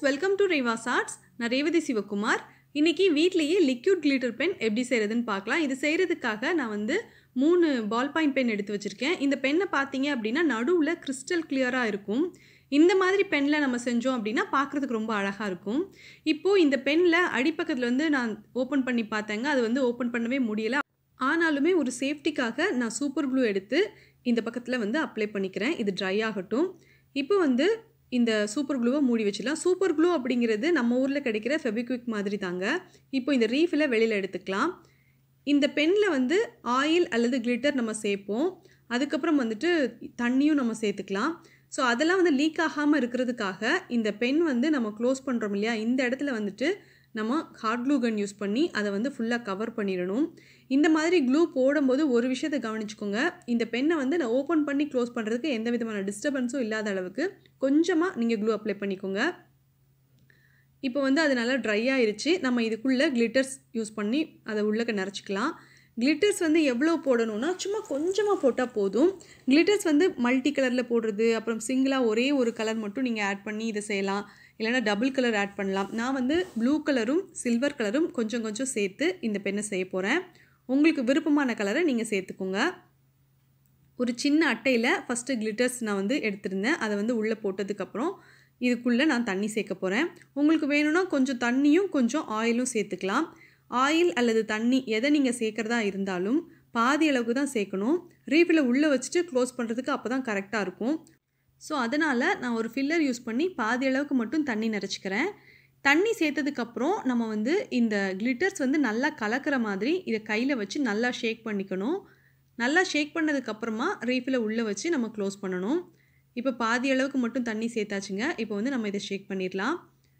welcome to Reva's arts நான் ரேவதி சிவகுமார் இன்னைக்கு வீட்லேயே லிக்யூட் கிளிட்டர் பென் எப்படி செய்கிறதுன்னு பார்க்கலாம் இது செய்கிறதுக்காக நான் வந்து மூணு பால் பாயிண்ட் பென் எடுத்து வச்சுருக்கேன் இந்த பென்னை பார்த்தீங்க அப்படின்னா நடுவில் கிறிஸ்டல் கிளியராக இருக்கும் இந்த மாதிரி பெனில் நம்ம செஞ்சோம் அப்படின்னா பார்க்குறதுக்கு ரொம்ப அழகாக இருக்கும் இப்போது இந்த பெனில் அடிப்பக்கத்தில் வந்து நான் ஓப்பன் பண்ணி பார்த்தேங்க அது வந்து ஓப்பன் பண்ணவே முடியலை ஆனாலுமே ஒரு சேஃப்டிக்காக நான் சூப்பர் க்ளூ எடுத்து இந்த பக்கத்தில் வந்து அப்ளை பண்ணிக்கிறேன் இது ட்ரை ஆகட்டும் இப்போ வந்து இந்த சூப்பர் க்ளூவை மூடி வச்சிடலாம் சூப்பர் க்ளூ அப்படிங்கிறது நம்ம ஊரில் கிடைக்கிற ஃபெபிக்விக் மாதிரி தாங்க இப்போ இந்த ரீஃபில் வெளியில் எடுத்துக்கலாம் இந்த பெனில் வந்து ஆயில் அல்லது கிளிட்டர் நம்ம சேர்ப்போம் அதுக்கப்புறம் வந்துட்டு தண்ணியும் நம்ம சேர்த்துக்கலாம் ஸோ அதெல்லாம் வந்து லீக் ஆகாமல் இருக்கிறதுக்காக இந்த பென் வந்து நம்ம க்ளோஸ் பண்ணுறோம் இல்லையா இந்த இடத்துல வந்துட்டு நம்ம ஹாட் க்ளூ கன் யூஸ் பண்ணி அதை வந்து ஃபுல்லாக கவர் பண்ணிடணும் இந்த மாதிரி க்ளூ போடும்போது ஒரு விஷயத்தை கவனிச்சுக்கோங்க இந்த பெண்ணை வந்து நான் ஓப்பன் பண்ணி க்ளோஸ் பண்ணுறதுக்கு எந்த விதமான டிஸ்டர்பன்ஸும் இல்லாத அளவுக்கு கொஞ்சமாக நீங்கள் க்ளூ அப்ளை பண்ணிக்கோங்க இப்போ வந்து அது நல்லா ட்ரை ஆயிருச்சு நம்ம இதுக்குள்ளே கிளிட்டர்ஸ் யூஸ் பண்ணி அதை உள்ளக்க நிறச்சிக்கலாம் கிளிட்டர்ஸ் வந்து எவ்வளோ போடணும்னா சும்மா கொஞ்சமாக போட்டால் போதும் கிளிட்டர்ஸ் வந்து மல்டி கலரில் போடுறது அப்புறம் சிங்கிளாக ஒரே ஒரு கலர் மட்டும் நீங்கள் ஆட் பண்ணி இதை செய்யலாம் இல்லைனா டபுள் கலர் ஆட் பண்ணலாம் நான் வந்து ப்ளூ கலரும் சில்வர் கலரும் கொஞ்சம் கொஞ்சம் சேர்த்து இந்த பெண்ணை செய்ய போகிறேன் உங்களுக்கு விருப்பமான கலரை நீங்கள் சேர்த்துக்கோங்க ஒரு சின்ன அட்டையில் ஃபஸ்ட்டு கிளிட்டர்ஸ் நான் வந்து எடுத்திருந்தேன் அதை வந்து உள்ளே போட்டதுக்கப்புறம் இதுக்குள்ளே நான் தண்ணி சேர்க்க போகிறேன் உங்களுக்கு வேணும்னா கொஞ்சம் தண்ணியும் கொஞ்சம் ஆயிலும் சேர்த்துக்கலாம் ஆயில் அல்லது தண்ணி எதை நீங்கள் சேர்க்குறதா இருந்தாலும் பாதி அளவுக்கு தான் சேர்க்கணும் ரீஃபில் உள்ளே வச்சுட்டு க்ளோஸ் பண்ணுறதுக்கு அப்போ தான் கரெக்டாக இருக்கும் ஸோ அதனால் நான் ஒரு ஃபில்லர் யூஸ் பண்ணி பாதி அளவுக்கு மட்டும் தண்ணி நிறச்சிக்கிறேன் தண்ணி சேர்த்ததுக்கப்புறம் நம்ம வந்து இந்த கிளிட்டர்ஸ் வந்து நல்லா கலக்கிற மாதிரி இதை கையில் வச்சு நல்லா ஷேக் பண்ணிக்கணும் நல்லா ஷேக் பண்ணதுக்கப்புறமா ரீஃபில் உள்ளே வச்சு நம்ம க்ளோஸ் பண்ணணும் இப்போ பாதி அளவுக்கு மட்டும் தண்ணி சேர்த்தாச்சுங்க இப்போ வந்து நம்ம இதை ஷேக் பண்ணிடலாம்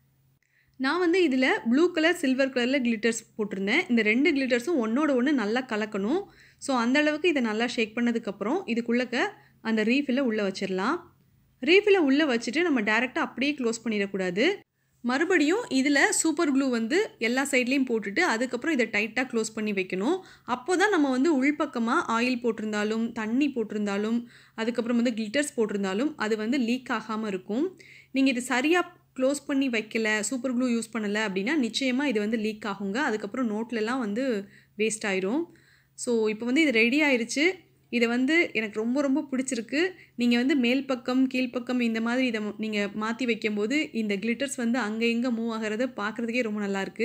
நான் வந்து இதில் ப்ளூ கலர் சில்வர் கலரில் கிளிட்டர்ஸ் போட்டிருந்தேன் இந்த ரெண்டு கிளிட்டர்ஸும் ஒன்றோட ஒன்று நல்லா கலக்கணும் ஸோ அந்த அளவுக்கு இதை நல்லா ஷேக் பண்ணதுக்கப்புறம் இதுக்குள்ளக்க அந்த ரீஃபில் உள்ளே வச்சிடலாம் ரீஃபில் உள்ளே வச்சுட்டு நம்ம டேரெக்டாக அப்படியே க்ளோஸ் பண்ணிடக்கூடாது மறுபடியும் இதில் சூப்பர் க்ளூ வந்து எல்லா சைட்லேயும் போட்டுட்டு அதுக்கப்புறம் இதை டைட்டாக க்ளோஸ் பண்ணி வைக்கணும் அப்போ தான் நம்ம வந்து உள்பக்கமாக ஆயில் போட்டிருந்தாலும் தண்ணி போட்டிருந்தாலும் அதுக்கப்புறம் வந்து கிளிட்டர்ஸ் போட்டிருந்தாலும் அது வந்து லீக் ஆகாமல் இருக்கும் நீங்கள் இது சரியாக க்ளோஸ் பண்ணி வைக்கல சூப்பர் க்ளூ யூஸ் பண்ணலை அப்படின்னா நிச்சயமாக இது வந்து லீக் ஆகுங்க அதுக்கப்புறம் நோட்லலாம் வந்து வேஸ்ட் ஆயிரும் ஸோ இப்போ வந்து இது ரெடி ஆயிடுச்சு இதை வந்து எனக்கு ரொம்ப ரொம்ப பிடிச்சிருக்கு நீங்கள் வந்து மேல் பக்கம் கீழ்ப்பக்கம் இந்த மாதிரி இதை நீங்கள் மாற்றி வைக்கும்போது இந்த கிளிட்டர்ஸ் வந்து அங்கே இங்கே மூவ் ஆகிறத பார்க்குறதுக்கே ரொம்ப நல்லாயிருக்கு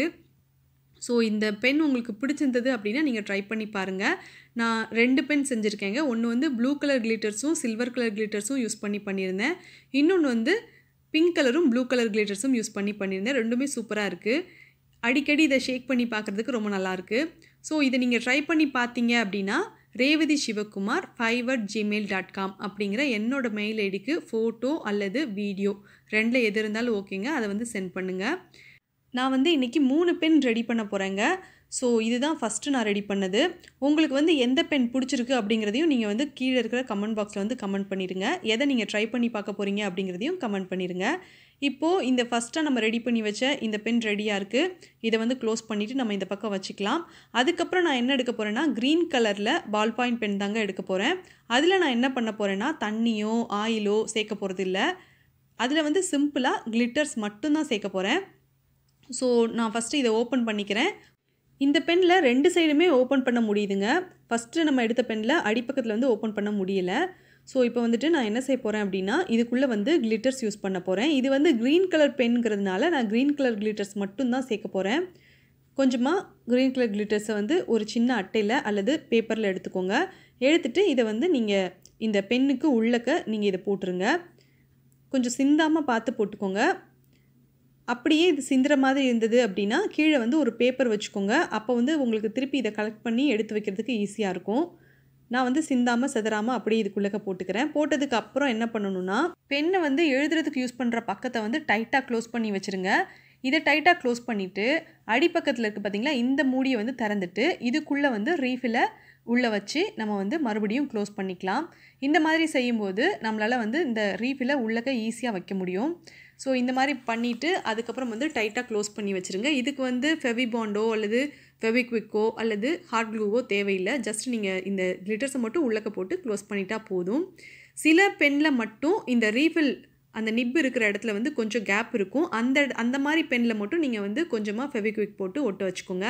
ஸோ இந்த பென் உங்களுக்கு பிடிச்சிருந்தது அப்படின்னா நீங்கள் ட்ரை பண்ணி பாருங்கள் நான் ரெண்டு பென் செஞ்சுருக்கேங்க ஒன்று வந்து ப்ளூ கலர் கிளிட்டர்ஸும் சில்வர் கலர் கிளிட்டர்ஸும் யூஸ் பண்ணி பண்ணியிருந்தேன் இன்னொன்று வந்து பிங்க் கலரும் ப்ளூ கலர் கிளிட்டர்ஸும் யூஸ் பண்ணி பண்ணியிருந்தேன் ரெண்டுமே சூப்பராக இருக்குது அடிக்கடி இதை ஷேக் பண்ணி பார்க்குறதுக்கு ரொம்ப நல்லாயிருக்கு ஸோ இதை நீங்கள் ட்ரை பண்ணி பார்த்தீங்க அப்படின்னா Revathi Sivakumar five at Gmail dot com அப்படிங்கிற என்னோட மெயில் ஐடிக்கு ஃபோட்டோ அல்லது வீடியோ ரெண்டில் எது இருந்தாலும் ஓகேங்க அதை வந்து சென்ட் பண்ணுங்கள் நான் வந்து இன்றைக்கி மூணு பென் ரெடி பண்ண போகிறேங்க ஸோ இதுதான் ஃபஸ்ட்டு நான் ரெடி பண்ணது உங்களுக்கு வந்து எந்த பென் பிடிச்சிருக்கு அப்படிங்கிறதையும் நீங்கள் வந்து கீழே இருக்கிற கமெண்ட் பாக்ஸில் வந்து கமெண்ட் பண்ணிடுங்க எதை நீங்கள் ட்ரை பண்ணி பார்க்க போகிறீங்க அப்படிங்கிறதையும் கமெண்ட் பண்ணிடுங்க இப்போது இந்த ஃபஸ்ட்டாக நம்ம ரெடி பண்ணி வச்ச இந்த பென் ரெடியாக இருக்குது இதை வந்து க்ளோஸ் பண்ணிவிட்டு நம்ம இந்த பக்கம் வச்சுக்கலாம் அதுக்கப்புறம் நான் என்ன எடுக்க போகிறேன்னா க்ரீன் கலரில் பால் பாயிண்ட் பென் தாங்க எடுக்க போகிறேன் அதில் நான் என்ன பண்ண போகிறேன்னா தண்ணியோ ஆயிலோ சேர்க்க போகிறது இல்லை அதில் வந்து சிம்பிளாக கிளிட்டர்ஸ் மட்டும்தான் சேர்க்க போகிறேன் ஸோ நான் ஃபஸ்ட்டு இதை ஓப்பன் பண்ணிக்கிறேன் இந்த பெனில் ரெண்டு சைடுமே ஓப்பன் பண்ண முடியுதுங்க ஃபஸ்ட்டு நம்ம எடுத்த பெனில் அடிப்பக்கத்தில் வந்து ஓப்பன் பண்ண முடியலை ஸோ இப்போ வந்துட்டு நான் என்ன செய்ய போகிறேன் அப்படின்னா இதுக்குள்ளே வந்து கிளிட்டர்ஸ் யூஸ் பண்ண போகிறேன் இது வந்து க்ரீன் கலர் பென்ங்கிறதுனால நான் க்ரீன் கலர் கிளிட்டர்ஸ் மட்டும்தான் சேர்க்க போகிறேன் கொஞ்சமாக க்ரீன் கலர் கிளிட்டர்ஸை வந்து ஒரு சின்ன அட்டையில் அல்லது பேப்பரில் எடுத்துக்கோங்க எடுத்துகிட்டு இதை வந்து நீங்கள் இந்த பென்னுக்கு உள்ளக்க நீங்கள் இதை போட்டுருங்க கொஞ்சம் சிந்தாமல் பார்த்து போட்டுக்கோங்க அப்படியே இது சிந்துற மாதிரி இருந்தது அப்படின்னா கீழே வந்து ஒரு பேப்பர் வச்சுக்கோங்க அப்போ வந்து உங்களுக்கு திருப்பி இதை கலெக்ட் பண்ணி எடுத்து வைக்கிறதுக்கு ஈஸியாக இருக்கும் நான் வந்து சிந்தாமல் செதறாமல் அப்படியே இதுக்குள்ளக்க போட்டுக்கிறேன் போட்டதுக்கு அப்புறம் என்ன பண்ணணும்னா பெண்ணை வந்து எழுதுறதுக்கு யூஸ் பண்ணுற பக்கத்தை வந்து டைட்டாக க்ளோஸ் பண்ணி வச்சுருங்க இதை டைட்டாக க்ளோஸ் பண்ணிவிட்டு அடிப்பக்கத்தில் இருக்குது பார்த்திங்களா இந்த மூடியை வந்து திறந்துட்டு இதுக்குள்ளே வந்து ரீஃபிலை உள்ளே வச்சு நம்ம வந்து மறுபடியும் க்ளோஸ் பண்ணிக்கலாம் இந்த மாதிரி செய்யும்போது நம்மளால் வந்து இந்த ரீஃபிலை உள்ளக்க ஈஸியாக வைக்க முடியும் ஸோ இந்த மாதிரி பண்ணிவிட்டு அதுக்கப்புறம் வந்து டைட்டாக க்ளோஸ் பண்ணி வச்சுருங்க இதுக்கு வந்து ஃபெவிபாண்டோ அல்லது ஃபெவிக்விக்கோ அல்லது ஹாட் க்ளூவோ தேவையில்லை ஜஸ்ட் நீங்கள் இந்த கிளிட்டர்ஸை மட்டும் உள்ளக்க போட்டு க்ளோஸ் பண்ணிட்டா போதும் சில பெனில் மட்டும் இந்த ரீஃபில் அந்த நிப் இருக்கிற இடத்துல வந்து கொஞ்சம் கேப் இருக்கும் அந்த அந்த மாதிரி பெனில் மட்டும் நீங்கள் வந்து கொஞ்சமாக ஃபெவிக்விக் போட்டு ஒட்ட வச்சுக்கோங்க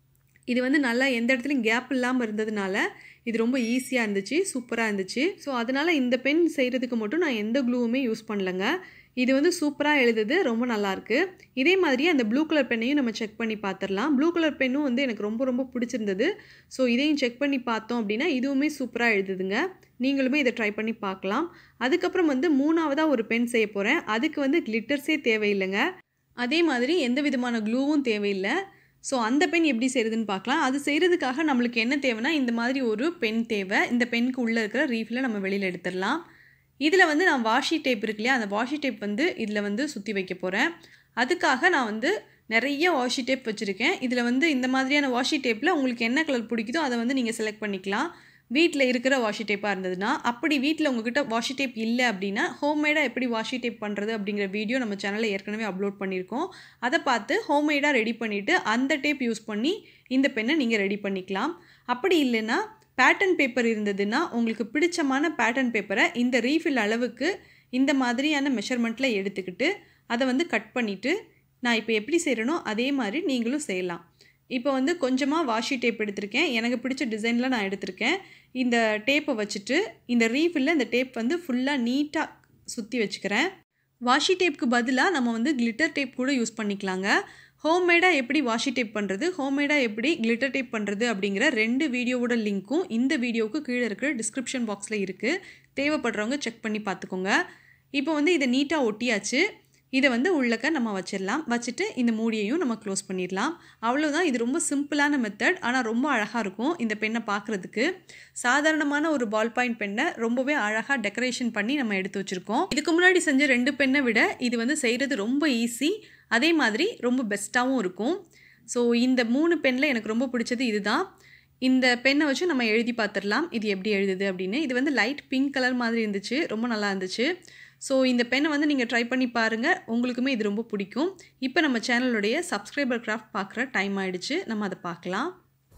இது வந்து நல்லா எந்த இடத்துலையும் கேப் இல்லாமல் இருந்ததுனால இது ரொம்ப ஈஸியாக இருந்துச்சு சூப்பராக இருந்துச்சு ஸோ அதனால் இந்த பென் செய்கிறதுக்கு மட்டும் நான் எந்த க்ளூவுமே யூஸ் பண்ணலங்க இது வந்து சூப்பராக எழுதுது ரொம்ப நல்லாயிருக்கு இதே மாதிரி அந்த ப்ளூ கலர் பெண்ணையும் நம்ம செக் பண்ணி பார்த்துடலாம் ப்ளூ கலர் பெண்ணும் வந்து எனக்கு ரொம்ப ரொம்ப பிடிச்சிருந்தது ஸோ இதையும் செக் பண்ணி பார்த்தோம் அப்படின்னா இதுவுமே சூப்பராக எழுதுதுங்க நீங்களுமே இதை ட்ரை பண்ணி பார்க்கலாம் அதுக்கப்புறம் வந்து மூணாவதாக ஒரு பென் செய்ய போகிறேன் அதுக்கு வந்து கிளிட்டர்ஸே தேவையில்லைங்க அதே மாதிரி எந்த விதமான க்ளூவும் தேவையில்லை ஸோ அந்த பென் எப்படி செய்கிறதுன்னு பார்க்கலாம் அது செய்கிறதுக்காக நம்மளுக்கு என்ன தேவைன்னா இந்த மாதிரி ஒரு பென் தேவை இந்த பெனுக்கு உள்ளே இருக்கிற ரீஃபில் நம்ம வெளியில் எடுத்துடலாம் இதில் வந்து நான் வாஷி டேப் இருக்கு இல்லையா அந்த வாஷி டேப் வந்து இதில் வந்து சுற்றி வைக்க போகிறேன் அதுக்காக நான் வந்து நிறைய வாஷி டேப் வச்சுருக்கேன் இதில் வந்து இந்த மாதிரியான வாஷி டேப்பில் உங்களுக்கு என்ன கலர் பிடிக்குதோ அதை வந்து நீங்கள் செலக்ட் பண்ணிக்கலாம் வீட்டில் இருக்கிற வாஷி டேப்பாக இருந்ததுன்னா அப்படி வீட்டில் உங்ககிட்ட வாஷி டேப் இல்லை அப்படின்னா ஹோம்மேடாக எப்படி வாஷி டேப் பண்ணுறது அப்படிங்கிற வீடியோ நம்ம சேனலில் ஏற்கனவே அப்லோட் பண்ணியிருக்கோம் அதை பார்த்து ஹோம்மேடாக ரெடி பண்ணிவிட்டு அந்த டேப் யூஸ் பண்ணி இந்த பெண்ணை நீங்கள் ரெடி பண்ணிக்கலாம் அப்படி இல்லைன்னா பேட்டர்ன் பேப்பர் இருந்ததுன்னா உங்களுக்கு பிடிச்சமான பேட்டர்ன் பேப்பரை இந்த ரீஃபில் அளவுக்கு இந்த மாதிரியான மெஷர்மெண்ட்டில் எடுத்துக்கிட்டு அதை வந்து கட் பண்ணிவிட்டு நான் இப்போ எப்படி செய்கிறேனோ அதே மாதிரி நீங்களும் செய்யலாம் இப்போ வந்து கொஞ்சமாக வாஷி டேப் எடுத்திருக்கேன் எனக்கு பிடிச்ச டிசைனில் நான் எடுத்திருக்கேன் இந்த டேப்பை வச்சுட்டு இந்த ரீஃபில்ல இந்த டேப் வந்து ஃபுல்லாக நீட்டாக சுற்றி வச்சுக்கிறேன் வாஷி டேப்க்கு பதிலாக நம்ம வந்து கிளிட்டர் டேப் கூட யூஸ் பண்ணிக்கலாங்க ஹோம்மேடாக எப்படி வாஷி டேப் பண்ணுறது ஹோம்மேடாக எப்படி கிளிட்டர் டேப் பண்ணுறது அப்படிங்கிற ரெண்டு வீடியோவோட லிங்க்கும் இந்த வீடியோவுக்கு கீழே இருக்கிற டிஸ்கிரிப்ஷன் பாக்ஸில் இருக்குது தேவைப்படுறவங்க செக் பண்ணி பார்த்துக்கோங்க இப்போ வந்து இதை நீட்டாக ஒட்டியாச்சு இதை வந்து உள்ளக்க நம்ம வச்சிடலாம் வச்சுட்டு இந்த மூடியையும் நம்ம க்ளோஸ் பண்ணிடலாம் அவ்வளோதான் இது ரொம்ப சிம்பிளான மெத்தட் ஆனால் ரொம்ப அழகாக இருக்கும் இந்த பெண்ணை பார்க்குறதுக்கு சாதாரணமான ஒரு பால் பாயிண்ட் பெண்ணை ரொம்பவே அழகாக டெக்கரேஷன் பண்ணி நம்ம எடுத்து வச்சுருக்கோம் இதுக்கு முன்னாடி செஞ்ச ரெண்டு பெண்ணை விட இது வந்து செய்கிறது ரொம்ப ஈஸி அதே மாதிரி ரொம்ப பெஸ்ட்டாகவும் இருக்கும் ஸோ இந்த மூணு பெண்ணில் எனக்கு ரொம்ப பிடிச்சது இதுதான் இந்த பெண்ணை வச்சு நம்ம எழுதி பார்த்துடலாம் இது எப்படி எழுதுது அப்படின்னு இது வந்து லைட் பிங்க் கலர் மாதிரி இருந்துச்சு ரொம்ப நல்லா இருந்துச்சு ஸோ இந்த பெண்ணை வந்து நீங்கள் ட்ரை பண்ணி பாருங்கள் உங்களுக்குமே இது ரொம்ப பிடிக்கும் இப்போ நம்ம சேனலுடைய சப்ஸ்கிரைபர் கிராஃப்ட் பார்க்குற டைம் ஆயிடுச்சு நம்ம அதை பார்க்கலாம்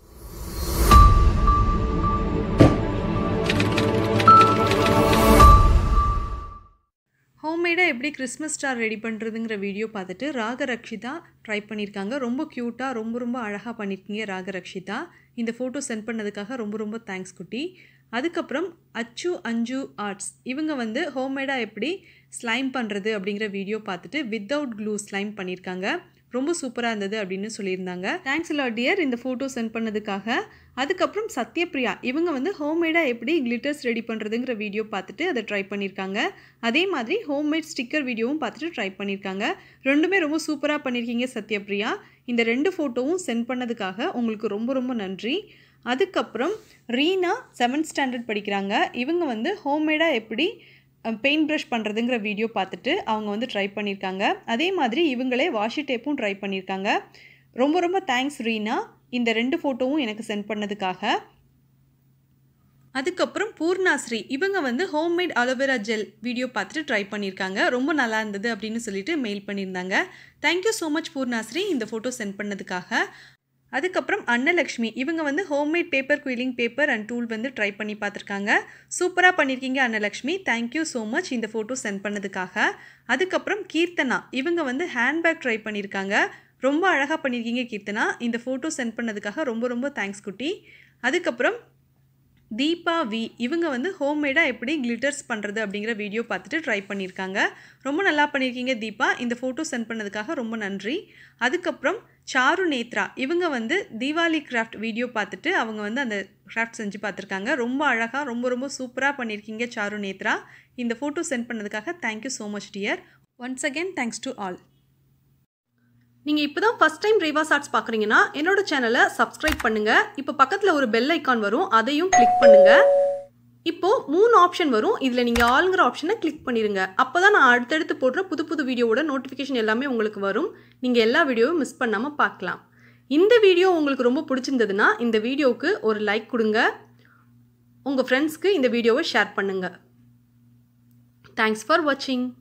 ஹோம்மேடாக எப்படி கிறிஸ்மஸ் ஸ்டார் ரெடி பண்ணுறதுங்கிற வீடியோ பார்த்துட்டு ராகரக்ஷிதா ட்ரை பண்ணியிருக்காங்க ரொம்ப க்யூட்டாக ரொம்ப ரொம்ப அழகாக பண்ணியிருக்கீங்க ராகரக்ஷிதா இந்த ஃபோட்டோ சென்ட் பண்ணதுக்காக ரொம்ப ரொம்ப தேங்க்ஸ் குட்டி அதுக்கப்புறம் அச்சு அஞ்சு ஆர்ட்ஸ் இவங்க வந்து ஹோம்மேடாக எப்படி ஸ்லைம் பண்ணுறது அப்படிங்கிற வீடியோ பார்த்துட்டு வித்தவுட் க்ளூ ஸ்லைம் பண்ணியிருக்காங்க ரொம்ப சூப்பராக இருந்தது அப்படின்னு சொல்லியிருந்தாங்க தேங்க்ஸ் லாட் டியர் இந்த ஃபோட்டோ சென்ட் பண்ணதுக்காக அதுக்கப்புறம் சத்யப்ரியா இவங்க வந்து ஹோம்மேடாக எப்படி கிளிட்டர்ஸ் ரெடி பண்ணுறதுங்கிற வீடியோ பார்த்துட்டு அதை ட்ரை பண்ணியிருக்காங்க அதே மாதிரி ஹோம்மேட் ஸ்டிக்கர் வீடியோவும் பார்த்துட்டு ட்ரை பண்ணியிருக்காங்க ரெண்டுமே ரொம்ப சூப்பராக பண்ணியிருக்கீங்க சத்யப்ரியா இந்த ரெண்டு ஃபோட்டோவும் சென்ட் பண்ணதுக்காக உங்களுக்கு ரொம்ப ரொம்ப நன்றி அதுக்கப்புறம் ரீனா செவன்த் ஸ்டாண்டர்ட் படிக்கிறாங்க இவங்க வந்து ஹோம்மேடாக எப்படி பெயிண்ட் ப்ரஷ் பண்ணுறதுங்கிற வீடியோ பார்த்துட்டு அவங்க வந்து ட்ரை பண்ணியிருக்காங்க அதே மாதிரி இவங்களே வாஷி டேப்பும் ட்ரை பண்ணியிருக்காங்க ரொம்ப ரொம்ப தேங்க்ஸ் ரீனா இந்த ரெண்டு ஃபோட்டோவும் எனக்கு சென்ட் பண்ணதுக்காக அதுக்கப்புறம் பூர்ணாஸ்ரீ இவங்க வந்து ஹோம்மேட் அலோவேரா ஜெல் வீடியோ பார்த்துட்டு ட்ரை பண்ணியிருக்காங்க ரொம்ப நல்லா இருந்தது அப்படின்னு சொல்லிட்டு மெயில் பண்ணியிருந்தாங்க தேங்க்யூ ஸோ மச் பூர்ணாஸ்ரீ இந்த ஃபோட்டோ சென்ட் பண்ணதுக்காக அதுக்கப்புறம் அன்னலக்ஷ்மி இவங்க வந்து homemade paper quilling paper and tool வந்து ட்ரை பண்ணி பார்த்துருக்காங்க சூப்பராக பண்ணியிருக்கீங்க அன்னலக்ஷ்மி தேங்க்யூ ஸோ மச் இந்த ஃபோட்டோ சென்ட் பண்ணதுக்காக அதுக்கப்புறம் கீர்த்தனா இவங்க வந்து ஹேண்ட்பேக் ட்ரை பண்ணியிருக்காங்க ரொம்ப அழகாக பண்ணியிருக்கீங்க கீர்த்தனா இந்த ஃபோட்டோ சென்ட் பண்ணதுக்காக ரொம்ப ரொம்ப தேங்க்ஸ் குட்டி அதுக்கப்புறம் தீபா வி இவங்க வந்து ஹோம்மேடாக எப்படி கிளிட்டர்ஸ் பண்ணுறது அப்படிங்கிற வீடியோ பார்த்துட்டு ட்ரை பண்ணியிருக்காங்க ரொம்ப நல்லா பண்ணியிருக்கீங்க தீபா இந்த ஃபோட்டோ சென்ட் பண்ணதுக்காக ரொம்ப நன்றி அதுக்கப்புறம் சாரு நேத்ரா இவங்க வந்து தீபாவளி கிராஃப்ட் வீடியோ பார்த்துட்டு அவங்க வந்து அந்த கிராஃப்ட் செஞ்சு பார்த்துருக்காங்க ரொம்ப அழகாக ரொம்ப ரொம்ப சூப்பராக பண்ணியிருக்கீங்க சாரு நேத்ரா இந்த ஃபோட்டோ சென்ட் பண்ணதுக்காக thank you so much dear once again thanks to all நீங்கள் இப்போ தான் ஃபஸ்ட் டைம் ரேவாஸ் ஆர்ட்ஸ் பார்க்குறீங்கன்னா என்னோட சேனலை சப்ஸ்கிரைப் பண்ணுங்கள் இப்போ பக்கத்தில் ஒரு பெல் ஐக்கான் வரும் அதையும் கிளிக் பண்ணுங்கள் இப்போது மூணு ஆப்ஷன் வரும் இதில் நீங்கள் ஆளுங்கிற ஆப்ஷனை கிளிக் பண்ணிடுங்க அப்போ தான் நான் அடுத்தடுத்து போடுற புது புது வீடியோவோட நோட்டிஃபிகேஷன் எல்லாமே உங்களுக்கு வரும் நீங்கள் எல்லா வீடியோவும் மிஸ் பண்ணாமல் பார்க்கலாம் இந்த வீடியோ உங்களுக்கு ரொம்ப பிடிச்சிருந்ததுன்னா இந்த வீடியோவுக்கு ஒரு லைக் கொடுங்க உங்கள் ஃப்ரெண்ட்ஸ்க்கு இந்த வீடியோவை ஷேர் பண்ணுங்கள் தேங்க்ஸ் ஃபார் வாட்சிங்